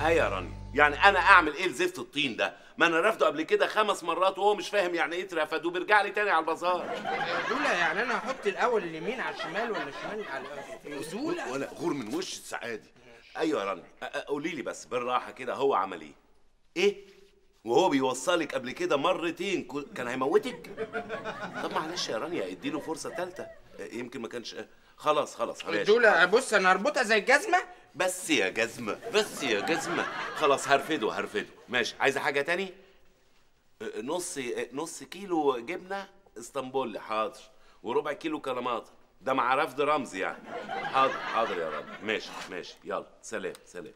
ايه يا رانيا يعني انا اعمل ايه لزفت الطين ده ما انا رافضه قبل كده خمس مرات وهو مش فاهم يعني ايه اترفد وبيرجع لي تاني على البازار دولا يعني انا احط الاول اليمين على الشمال ولا الشمال على دولا ولا غور من وش السعادي ايوه يا رانيا أ- أ- قولي لي بس بالراحه كده هو عمل ايه ايه وهو بيوصلك قبل كده مرتين كو- كان هيموتك طب معلش يا رانيا اديله فرصه ثالثه يمكن ما كانش خلاص خلاص ماشي دولا بص انا هربطها زي الجزمه بس يا جزمة بس يا جزمة خلاص هرفده هرفده ماشي عايزة حاجة تاني أه، نص نص كيلو جبنة اسطنبول حاضر وربع كيلو كلامات ده مع رفض رمزي يعني حاضر حاضر يا رب ماشي ماشي يلا سلام سلام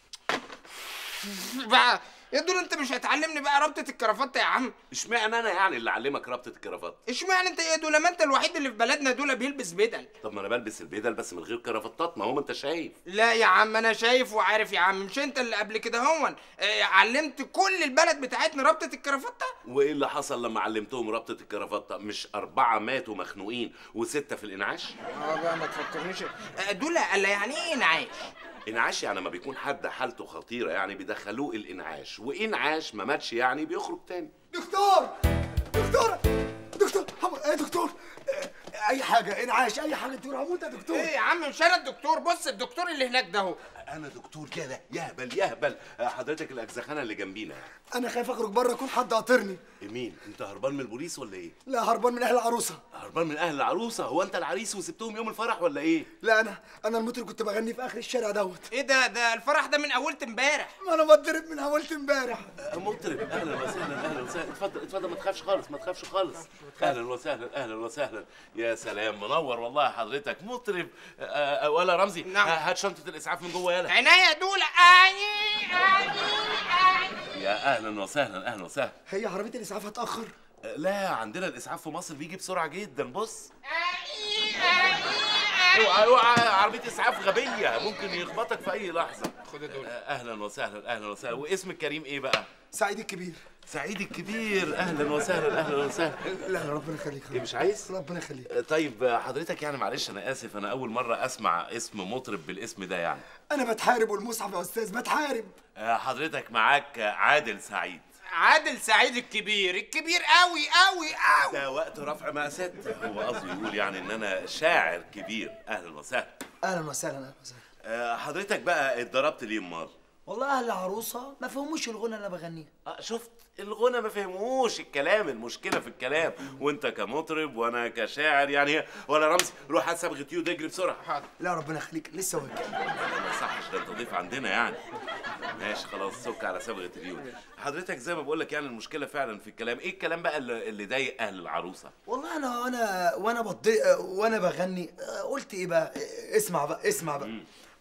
بقى يا دولا انت مش هتعلمني بقى ربطه الكرافته يا عم اشمعنى انا يعني اللي اعلمك ربطة الكرافات اشمعنى انت يا دولا ما انت الوحيد اللي في بلدنا دولا بيلبس بدل طب ما انا بلبس البدل بس من غير كرافتات ما هو ما انت شايف لا يا عم انا شايف وعارف يا عم مش انت اللي قبل كده هون آه، علمت كل البلد بتاعتنا ربطه الكرافته وايه اللي حصل لما علمتهم ربطة الكرافات مش اربعة ماتوا مخنوقين وستة في الانعاش اه بقى ما تفكرنيش آه، دولا قال يعني ايه انعاش انعاش يعني لما بيكون حد حالته خطيره يعني بيدخلوه الانعاش وانعاش ما ماتش يعني بيخرج تاني دكتور دكتور دكتور حم... ايه دكتور إيه، اي حاجه انعاش اي حاجه دكتور هموت يا دكتور ايه يا عم مش انا الدكتور بص الدكتور اللي هناك ده اهو انا دكتور كده يهبل يهبل آه، حضرتك الاجزخانه اللي جنبينا انا خايف اخرج بره يكون حد قاطرني مين انت هربان من البوليس ولا ايه لا هربان من اهل العروسه هربان من اهل العروسه هو انت العريس وسبتهم يوم الفرح ولا ايه لا انا انا المطرب كنت بغني في اخر الشارع دوت ايه ده ده الفرح ده من اولت امبارح ما انا بتضرب من اولت امبارح آه، مطرب اهلا وسهلا اهلا وسهلا اتفضل اتفضل ما تخافش خالص ما تخافش خالص اهلا وسهلا اهلا وسهلا يا سلام منور والله حضرتك مطرب آه، آه، ولا رمزي نعم. آه، هات شنطه الاسعاف من جوه يلا عناية دول اني اني اني يا اهلا وسهلا اهلا وسهلا هي عربيه الاسعاف هتاخر آه، لا عندنا الاسعاف في مصر بيجي بسرعه جدا بص اوعى اوعى عربيه اسعاف غبيه ممكن يخبطك في اي لحظه خد دول آه، اهلا وسهلا اهلا وسهلا واسمك كريم ايه بقى سعيد الكبير سعيد الكبير اهلا وسهلا اهلا وسهلا لا لا ربنا يخليك إيه، مش عايز ربنا يخليك آه، طيب آه، حضرتك يعني معلش انا اسف انا اول مره اسمع اسم مطرب بالاسم ده يعني انا بتحارب والمصحف يا استاذ بتحارب آه، حضرتك معاك آه، عادل سعيد عادل سعيد الكبير الكبير قوي قوي قوي ده وقت رفع مقاسات هو قصده يقول يعني ان انا شاعر كبير اهلا وسهلا اهلا وسهلا اهلا وسهلا آه، حضرتك بقى اتضربت ليه امال والله اهل العروسه ما فهموش الغنى اللي انا بغنيه آه، شفت الغنى ما فهموش الكلام المشكله في الكلام وانت كمطرب وانا كشاعر يعني ولا رمزي روح هات صبغه يود اجري بسرعه حاضر لا ربنا يخليك لسه واكل ما صحش ده انت ضيف عندنا يعني ماشي خلاص سك على صبغه اليود حضرتك زي ما بقول لك يعني المشكله فعلا في الكلام ايه الكلام بقى اللي اللي ضايق اهل العروسه والله انا وانا وانا بضي وانا بغني قلت ايه بقى اسمع بقى اسمع بقى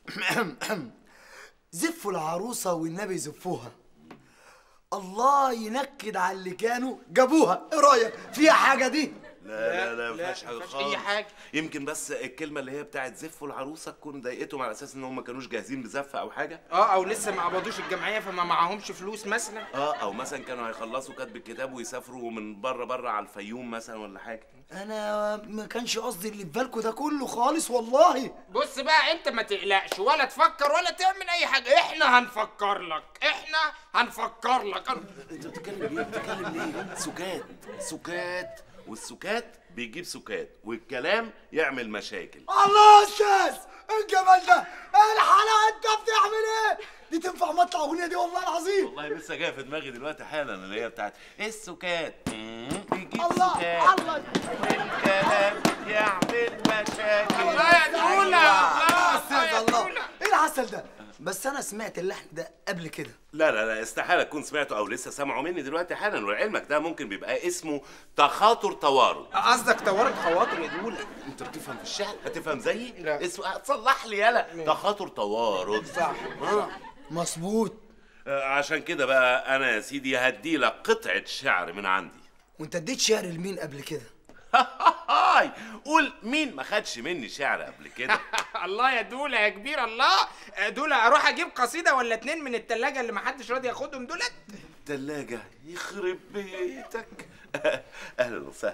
زفوا العروسه والنبي زفوها الله ينكد على اللي كانوا جابوها ايه رايك فيها حاجه دي لا لا لا ما لا، فيهاش حاجه ما فيهاش خالص أي حاجة. يمكن بس الكلمه اللي هي بتاعت زفوا العروسه تكون ضايقتهم على اساس ان هم ما كانوش جاهزين بزفه او حاجه اه او لسه ما قبضوش الجمعيه فما معاهمش فلوس مثلا اه او مثلا كانوا هيخلصوا كتب الكتاب ويسافروا من بره بره على الفيوم مثلا ولا حاجه انا ما كانش قصدي اللي في بالكوا ده كله خالص والله بص بقى انت ما تقلقش ولا تفكر ولا تعمل اي حاجه احنا هنفكر لك احنا هنفكر لك انت بتتكلم ليه بتتكلم ليه سكات سكات والسكات بيجيب سكات والكلام يعمل مشاكل الله يا استاذ ايه الجمال ده ايه الحلاوه انت بتعمل ايه دي تنفع مطلع اغنيه دي والله العظيم والله لسه جايه في دماغي دلوقتي حالا اللي هي بتاعت السكات مم، بيجيب الله سكات الله الكلام يعمل مشاكل الله يا دولة يا الله استاذ يا الله دولة. ايه العسل ده بس انا سمعت اللحن ده قبل كده لا لا لا استحاله تكون سمعته او لسه سامعه مني دلوقتي حالا ولعلمك ده ممكن بيبقى اسمه تخاطر توارد قصدك طورت خواطر يا دولة انت بتفهم في الشعر هتفهم زيي لا. اسمه تصلح لي يلا تخاطر توارد صح. اه مظبوط آه، عشان كده بقى انا يا سيدي هدي لك قطعه شعر من عندي وانت اديت شعر لمين قبل كده هاي قول مين ما خدش مني شعر قبل كده الله يا دولة يا كبير الله دولة اروح اجيب قصيدة ولا اتنين من التلاجة اللي محدش راضي ياخدهم دولت تلاجة يخرب بيتك اهلا وسهلا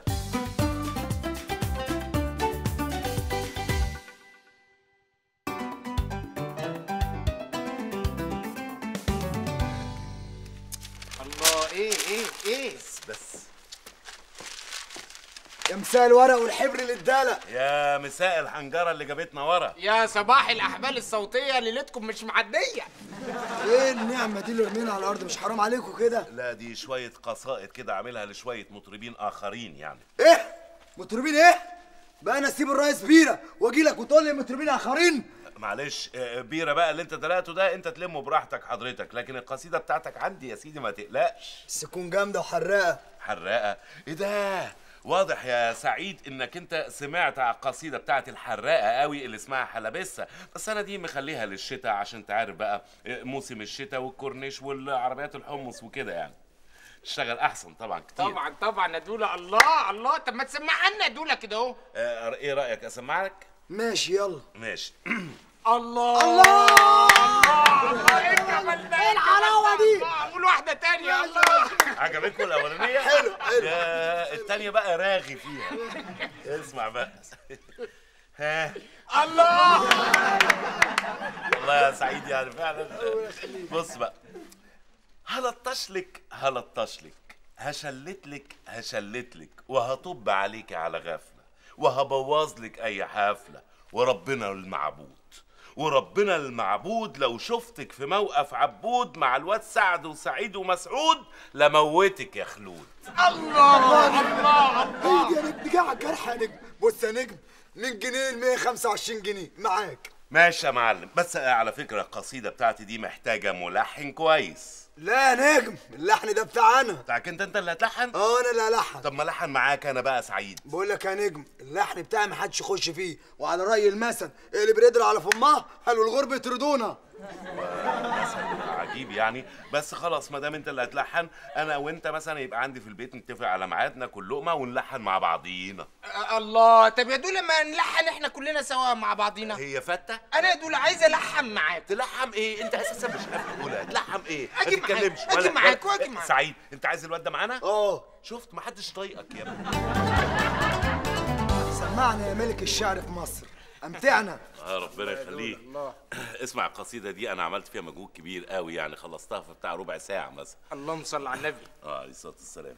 ايه ايه ايه بس يا مساء الورق والحبر للدالة يا مساء الحنجره اللي جابتنا ورا يا صباح الاحبال الصوتيه ليلتكم مش معديه ايه النعمة دي اللي رمينا على الأرض مش حرام عليكم كده لا دي شويه قصائد كده عاملها لشويه مطربين اخرين يعني ايه مطربين ايه بقى انا اسيب الرئيس بيرة واجي لك وتقول لي مطربين اخرين معلش آه، بيره بقى اللي انت دلقته ده انت تلمه براحتك حضرتك لكن القصيده بتاعتك عندي يا سيدي ما تقلقش بس تكون جامدة وحراقة حراقه ايه ده واضح يا سعيد انك انت سمعت على القصيده بتاعت الحراقه قوي اللي اسمها حلبسه بس انا دي مخليها للشتاء عشان تعرف بقى آه، موسم الشتاء والكورنيش والعربيات الحمص وكده يعني تشتغل احسن طبعا كتير طبعا طبعا يا دولا الله الله طب ما تسمعنا يا دولا كده اهو آه، ايه رايك اسمعك ماشي يلا ماشي الله الله الله ايه الجمال ده إيه الحلاوة دي؟ الله، قول واحده تانية الله عجبتكم الاولانيه حلو، حلو. يا التانيه بقى راغي فيها اسمع بقى ها الله والله يا سعيد يعني فعلا بص بقى هلطشلك هلطشلك هشلتلك هشلتلك وهطب عليك على غفله وهبوظ لك اي حفله وربنا المعبود وربنا المعبود لو شفتك في موقف عبود مع الواد سعد وسعيد ومسعود لموتك يا خلود الله الله الله ايه دي يا نجم دي جايه على الجرح يا نجم بص يا نجم من جنيه ل 125 جنيه معاك ماشي يا معلم بس على فكره القصيده بتاعتي دي محتاجه ملحن كويس لا يا نجم اللحن ده بتاعنا بتاعك انت انت اللي هتلحن اه انا اللي هلحن طب ما لحن معاك انا بقى سعيد بقول لك يا نجم اللحن بتاعي ما حدش يخش فيه وعلى راي المثل اللي بيرد على فمها قالوا الغرب يطردونا مثل عجيب يعني بس خلاص ما دام انت اللي هتلحن انا وانت مثلا يبقى عندي في البيت نتفق على ميعاد ناكل لقمه ونلحن مع بعضينا الله طب يا دولا ما نلحن احنا كلنا سوا مع بعضينا هي فته انا يا دولا عايز الحن معاك تلحم ايه انت اساسا مش عارف تقولها تلحم ايه ما أجي معاك، تتكلمش أجي ولا- معاك ولا- وأجي معاك. سعيد انت عايز الواد ده معانا اه شفت ما حدش طايقك يا ابني سمعنا يا ملك الشعر في مصر امتعنا اه ربنا يخليك اسمع القصيده دي انا عملت فيها مجهود كبير قوي يعني خلصتها في بتاع ربع ساعه مثلا اللهم صل على النبي اه عليه الصلاه والسلام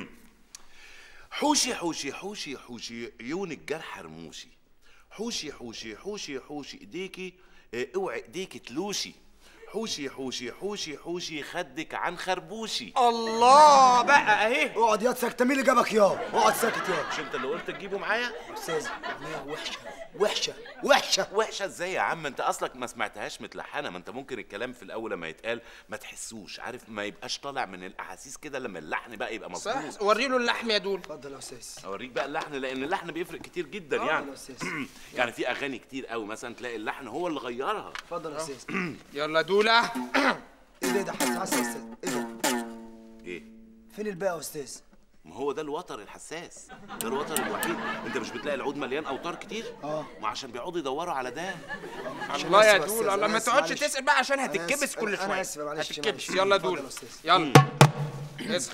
حوشي حوشي حوشي حوشي عيون الجرح رموشي حوشي حوشي حوشي حوشي ايديكي اه، اوعي ايديكي تلوشي حوشي حوشي حوشي حوشي خدك عن خربوشي الله بقى اهي اقعد يا ساكت مين اللي جابك يا اقعد ساكت يا مش انت اللي قلت تجيبه معايا استاذ اغنيه وحشه وحشه وحشه وحشه ازاي يا عم انت اصلك ما سمعتهاش متلحنه ما انت ممكن الكلام في الاول لما يتقال ما تحسوش عارف ما يبقاش طالع من الاحاسيس كده لما اللحن بقى يبقى صح مظبوط وري له اللحم يا دول اتفضل يا استاذ اوريك بقى اللحن لان اللحن بيفرق كتير جدا اتفضل يعني يا استاذ يعني في اغاني كتير قوي مثلا تلاقي اللحن هو اللي غيرها اتفضل يا استاذ يلا دولا ايه ده ده حساس يا استاذ ايه ده ايه فين الباقي يا استاذ ما هو ده الوتر الحساس ده الوتر الوحيد انت مش بتلاقي العود مليان اوتار كتير اه. ما عشان بيقعدوا يدوروا على ده الله يا آسف يا دول أستاذ، الله أنا ما آسف، تقعدش معلش. تسال بقى عشان أنا هتتكبس آسف، كل أنا شويه آسف، معلش، هتتكبس معلش. يلا اتفضل دول يا أستاذ. يلا اسخن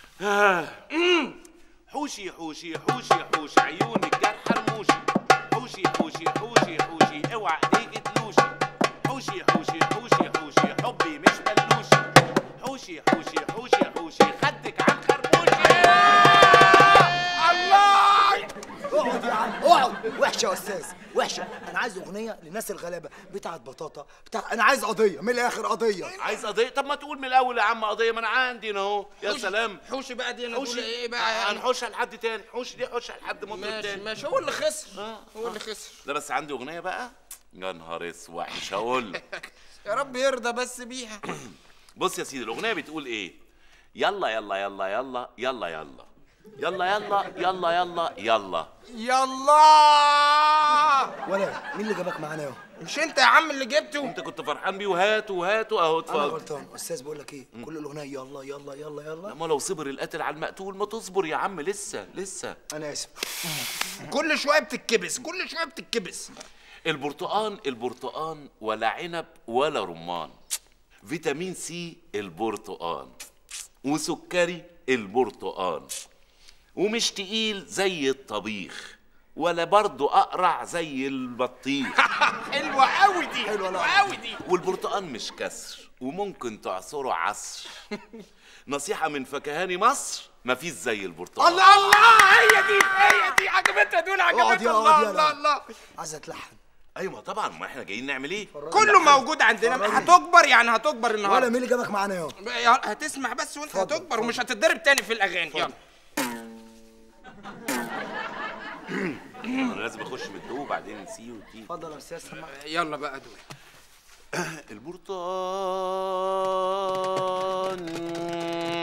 حوشي حوشي حوشي حوشي عيون الجرح رموشي حوشي حوشي حوشي حوشي اوعى ايديك تلوشي حوشي حوشي حوشي حوشي حبي مش بلوشي حوشي حوشي حوشي حوشي خدك عن خربوشي الله اقعد يا عم اقعد وحشه يا استاذ وحشه انا عايز اغنيه للناس الغلابه بتاعت بطاطا بتاع انا عايز قضيه من الاخر قضيه عايز قضيه طب ما تقول من الاول يا عم قضيه ما انا عندي هنا اهو يا حوشي- سلام حوشي بقى دي انا حوشي دول ايه بقى يعني هنحوشها لحد تاني حوش دي حوشها لحد مطرب ماشي تاني ماشي هو اللي خسر آه، هو اللي خسر لا بس عندي اغنيه بقى يا نهار اسود مش هقول لك يا رب يرضى بس بيها بص يا سيدي الاغنيه بتقول ايه يلا يلا يلا يلا يلا يلا يلا يلا يلا يلا يلا يلا ولا مين اللي جابك معانا يا مش انت يا عم اللي جبته انت كنت فرحان بيه وهات وهات اهو انا اتفضل غلطان استاذ بقول لك ايه كل الاغنيه يلا يلا يلا يلا ما لو صبر القاتل على المقتول ما تصبر يا عم لسه لسه انا اسف كل شويه بتتكبس كل شويه بتتكبس البرتقان البرتقان ولا عنب ولا رمان فيتامين سي البرتقان وسكري البرتقان ومش تقيل زي الطبيخ ولا برضه اقرع زي البطيخ حلوه قوي دي حلوة، حلوه لا. قوي دي والبرتقال مش كسر وممكن تعصره عصر نصيحة من فكهاني مصر مفيش زي البرتقال الله الله هي دي هي دي عجبتها دول اقعد عجبتها يا الله اقعد يا الله لا. الله عايز اتلحن ايوه طبعا ما احنا جايين نعمل ايه كله موجود عندنا هتكبر يعني هتكبر ولا النهارده مين اللي جابك معانا يا يا- هتسمع بس وانت اتفضل، هتكبر ومش هتتضرب تاني في الاغاني يلا انا لازم اخش من الدو وبعدين سي وتي اتفضل يا استاذ سمع يلا بقى دول البرتقال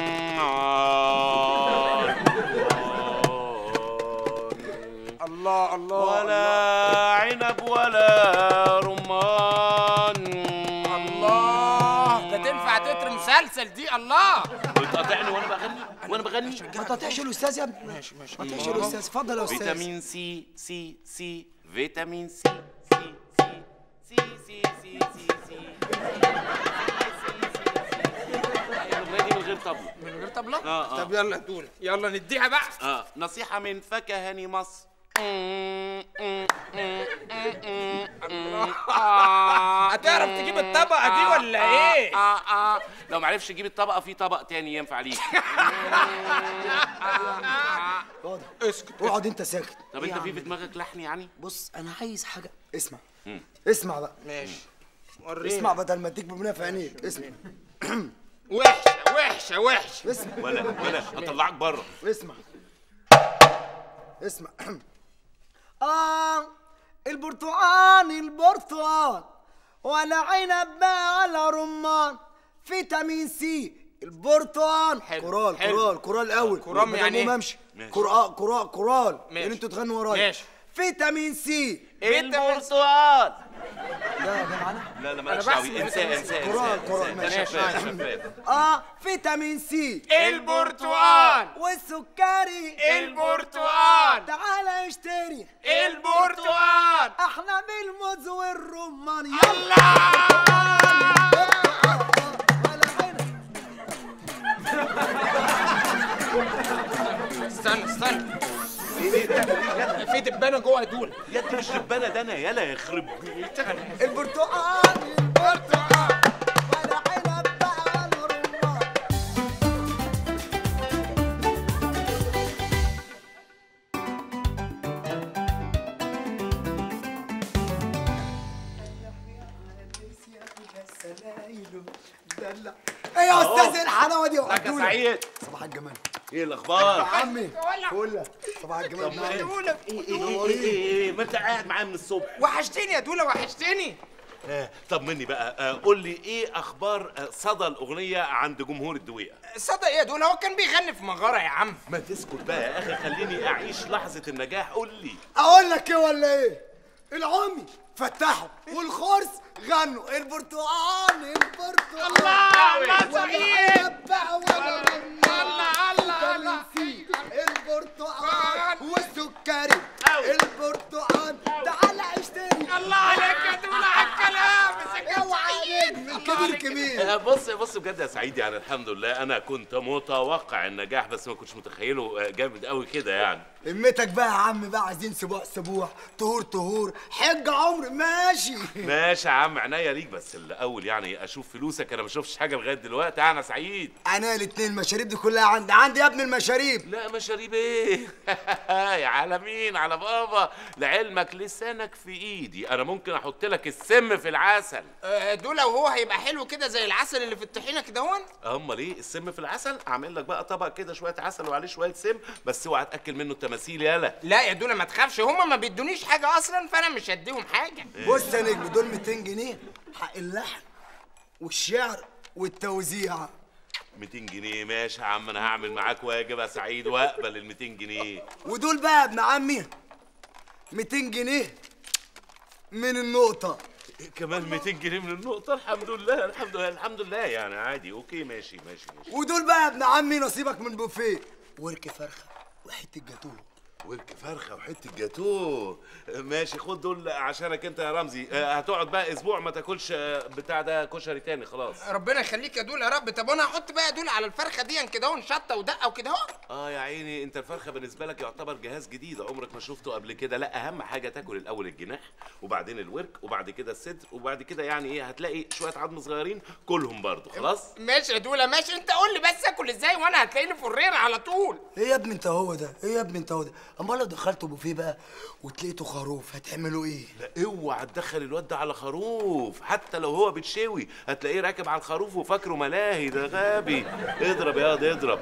الله الله ولا عنب ولا رمان الله ده تنفع تتر مسلسل دي الله بتقاطعني وانا بغني وانا بغني ما تقطعش الاستاذ يا ابني ماشي ماشي ما تقطعش الاستاذ اتفضل يا استاذ فيتامين سي سي سي فيتامين سي سي سي سي سي سي سي الاغنيه دي من غير طبلة من غير طبلة آه، آه. طب يلا دول يلا نديها بقى اه نصيحة من فكهاني مصر هتعرف تجيب الطبقة دي ولا ايه؟ آه آه لو معرفش تجيب الطبقة في طبق تاني ينفع ليك اقعد اسكت اقعد انت ساكت طب إيه انت يا في عم في دماغك لحن يعني؟ بص انا عايز حاجه اسمع اسمع بقى ماشي اسمع ورينا بدل ما اديك بمنى في عينيك اسمع وحشة وحشة وحشة اسمع ولا ولا هطلعك بره اسمع اسمع اه البرتقال البرتقال ولا عنب بقى ولا رمان فيتامين سي البرتقال حلو، كورال حلو. كورال كورال الاول كورال بدل يعني ما إيه؟ امشي ماشي. كورال كورال كورال ماشي. ان انتوا تغنوا ورايا ماشي. فيتامين سي البرتقال ده ده معانا لا لا مالكش بحسب دعوة انساه انساه كورال، انساه كورال، انساه. ده ماشي. شفاف ماشي. شفاف اه فيتامين سي البرتقال والسكري البرتقال تعالى اشتري البرتقال احنا بالموز والرمان استنى استنى في دبانة جوه دول يا انت مش ربانه ده انا يلا يخرب بيتك البرتقال البرتقال ولا عنب بقى ولا رمان ايه يا استاذ الحلاوه دي لك يا وقتونا. سعيد صباح الجمال ايه الاخبار؟ عمي فله صباح الجمال معاك. دولة ايه ايه ايه ايه ايه ما انت قاعد معايا من الصبح وحشتني يا دولة وحشتني آه طب مني بقى آه قول لي ايه اخبار آه صدى الاغنيه عند جمهور الدويقه صدق ايه يا دولة هو كان بيغني في مغارة يا عم ما تسكت بقى يا اخي خليني اعيش لحظه النجاح قول لي اقول لك ايه ولا ايه العمي فتحوا والخرس غنوا البرتقال البرتقال الله، الله، ولا سعيد. عنب بقى ولا رمان. الله، الله، فيتامين الله. سي، البرتقال والسكري أوي. البرتقال تعالى اشتري الله عليك يا دولة على الكلام مسك اوعى عليك من كبير كبير آه بص بص بجد يا سعيد يعني الحمد لله انا كنت متوقع النجاح بس ما كنتش متخيله آه، جامد قوي كده يعني همتك بقى يا عم بقى عايزين سبوع سبوع طهور طهور حج عمر ماشي ماشي يا عم عينيا ليك بس الاول يعني اشوف فلوسك انا ما شفتش حاجه لغايه دلوقتي انا سعيد انا الاتنين المشاريب دي كلها عندي عندي يا ابن المشاريب لا مشاريب ايه يا على مين على بابا لعلمك لسانك في ايدي انا ممكن احط لك السم في العسل آه، دولة وهو هيبقى حلو كده زي العسل اللي في الطحينة كده هون امال ايه السم في العسل اعمل لك بقى طبق كده شويه عسل وعليه شويه سم بس اوعى تاكل منه التماثيل يالا لا يا دولة ما تخافش هما ما بيدونيش حاجة أصلا فأنا مش هديهم حاجة بص يا نجم دول 200 جنيه حق اللحن والشعر والتوزيع 200 جنيه ماشي يا عم انا هعمل معاك واجب يا سعيد واقبل ال 200 جنيه ودول بقى يا ابن عمي 200 جنيه من النقطة كمان 200 جنيه من النقطه الحمد لله الحمد لله الحمد لله يعني عادي اوكي ماشي ماشي ماشي ودول بقى يا ابن عمي نصيبك من بوفيه ورك فرخة وحتة جاتوه ورك فرخه وحته جاتوه ماشي خد دول عشانك انت يا رمزي آه، هتقعد بقى اسبوع ما تاكلش آه، بتاع ده كشري تاني خلاص ربنا يخليك يا دول يا رب طب وانا هحط بقى دول على الفرخه دي كده اهو شطه ودقه وكده اهو اه يا عيني انت الفرخه بالنسبه لك يعتبر جهاز جديد عمرك ما شفته قبل كده لا اهم حاجه تاكل الاول الجناح وبعدين الورك وبعد كده الصدر وبعد كده يعني ايه هتلاقي شويه عظم صغيرين كلهم برضو خلاص ماشي يا دولا ماشي انت قول لي بس اكل ازاي وانا هتلاقيني فرير على طول ايه يا ابني انت هو ده ايه يا ابني انت هو ده امال لو دخلتوا بوفيه بقى وتلاقيته خروف هتعملوا ايه لا اوعى تدخل الواد ده على خروف حتى لو هو بتشوي هتلاقيه راكب على الخروف وفاكره ملاهي ده غبي اضرب يا واد اضرب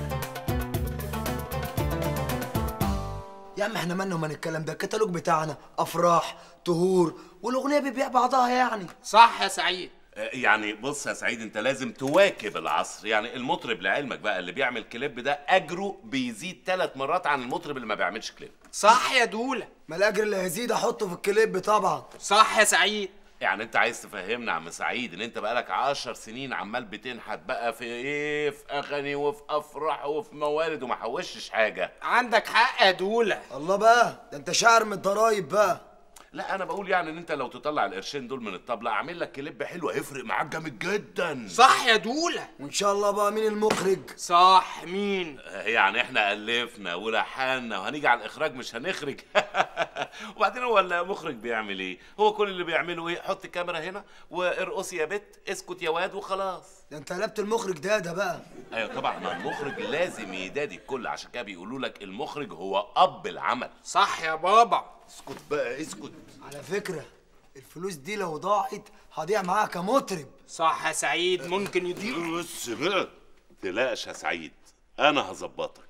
يا عم احنا مالنا ومال الكلام ده الكتالوج بتاعنا افراح طهور والاغنيه بيبيع بعضها يعني صح يا سعيد آه، يعني بص يا سعيد انت لازم تواكب العصر يعني المطرب لعلمك بقى اللي بيعمل كليب ده اجره بيزيد ثلاث مرات عن المطرب اللي ما بيعملش كليب صح يا دولا ما الاجر اللي هيزيد احطه في الكليب طبعا صح يا سعيد يعني انت عايز تفهمنا يا عم سعيد ان انت بقالك عشر سنين عمال بتنحت بقى في ايه في اغاني وفي افراح وفي موالد وما حوشتش حاجه عندك حق يا دولا الله بقى ده انت شاعر من الضرايب بقى لا انا بقول يعني ان انت لو تطلع القرشين دول من الطبله اعمل لك كليب حلو هيفرق معاك جامد جدا صح يا دولا وان شاء الله بقى مين المخرج صح مين يعني احنا الفنا ولحنا وهنيجي على الاخراج مش هنخرج وبعدين هو المخرج بيعمل ايه هو كل اللي بيعمله ايه حط كاميرا هنا وارقصي يا بت اسكت يا واد وخلاص ده انت قلبت المخرج ده ده بقى ايوه طبعا ما المخرج لازم يدادي الكل عشان كده بيقولوا لك المخرج هو اب العمل صح يا بابا اسكت بقى اسكت على فكره الفلوس دي لو ضاعت هضيع معاها كمطرب صح يا سعيد ممكن يضيع بس بقى تلاقش يا سعيد انا هظبطك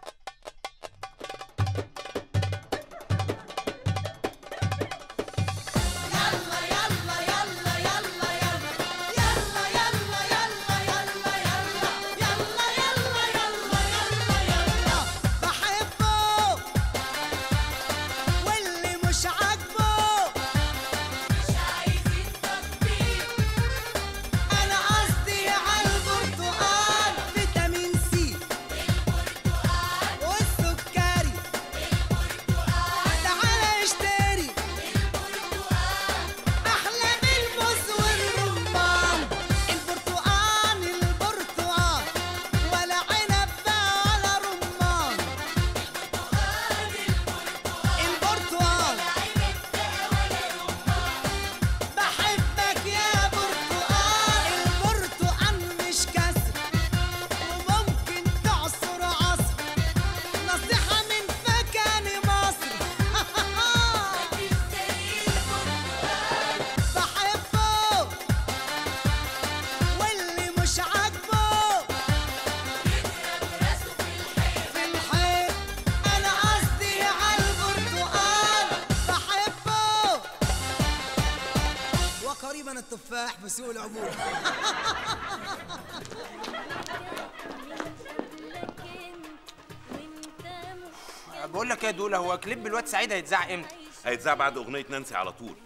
بحبه واللي مش عاجبه مش عايزين تطبيق انا قصدي على البرتقال فيتامين سي البرتقال والسكري البرتقال تعالى اشتري البرتقال احلى من الموز والرمان البرتقال البرتقال ولا عنب ولا رمان البرتقال بحبك يا برتقال البرتقال مش كسر وممكن تعصر عصر نصيحة من فكان مصر بحبه واللي مش عاجبه في الحيط انا قصدي على البرتقال بحبه وقريبا التفاح في سوق العبور بقول لك ايه يا دولا هو كليب الواد سعيد هيتذاع امتى هيتذاع بعد اغنيه نانسي على طول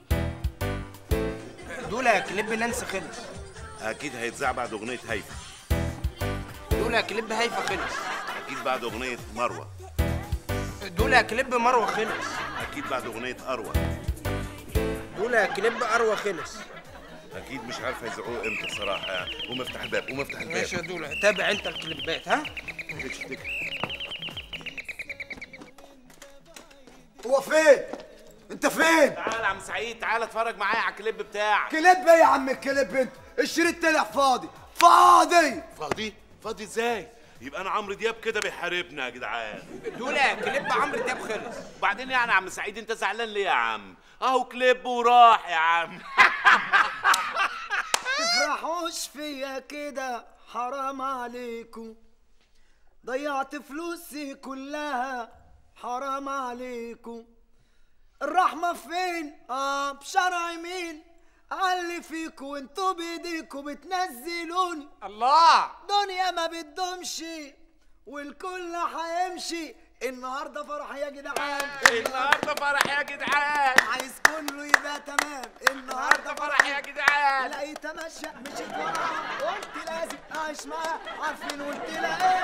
دولا كليب نانسي خلص اكيد هيتذاع بعد اغنيه هيفا دولا كليب هيفا خلص اكيد بعد اغنيه مروه دولا كليب مروه خلص اكيد بعد اغنيه اروى دولا كليب اروى خلص اكيد مش عارف هيذيعوه امتى الصراحه يعني قوم افتح الباب قوم افتح الباب ماشي يا دولا تابع انت الكليبات ها تك تك. هو فين انت فين تعال يا عم سعيد تعال اتفرج معايا على الكليب بتاعك كليب ايه يا عم الكليب انت الشريط طلع فاضي فاضي فاضي فاضي ازاي يبقى انا عمرو دياب كده بيحاربنا يا جدعان دولا كليب عمرو دياب خلص وبعدين يعني يا عم سعيد انت زعلان ليه يا عم اهو كليب وراح يا عم تفرحوش فيا كده حرام عليكم ضيعت فلوسي كلها حرام عليكم الرحمة فين؟ اه بشرع مين؟ علي فيكوا وانتوا بايديكوا بتنزلوني الله دنيا ما بتدومش والكل هيمشي النهارده فرح يا جدعان النهارده فرح يا جدعان عايز كله يبقى تمام النهارده فرح يا جدعان لقيت امشى مشيت وراه قلت لازم اعيش معاه عارفين قلت لها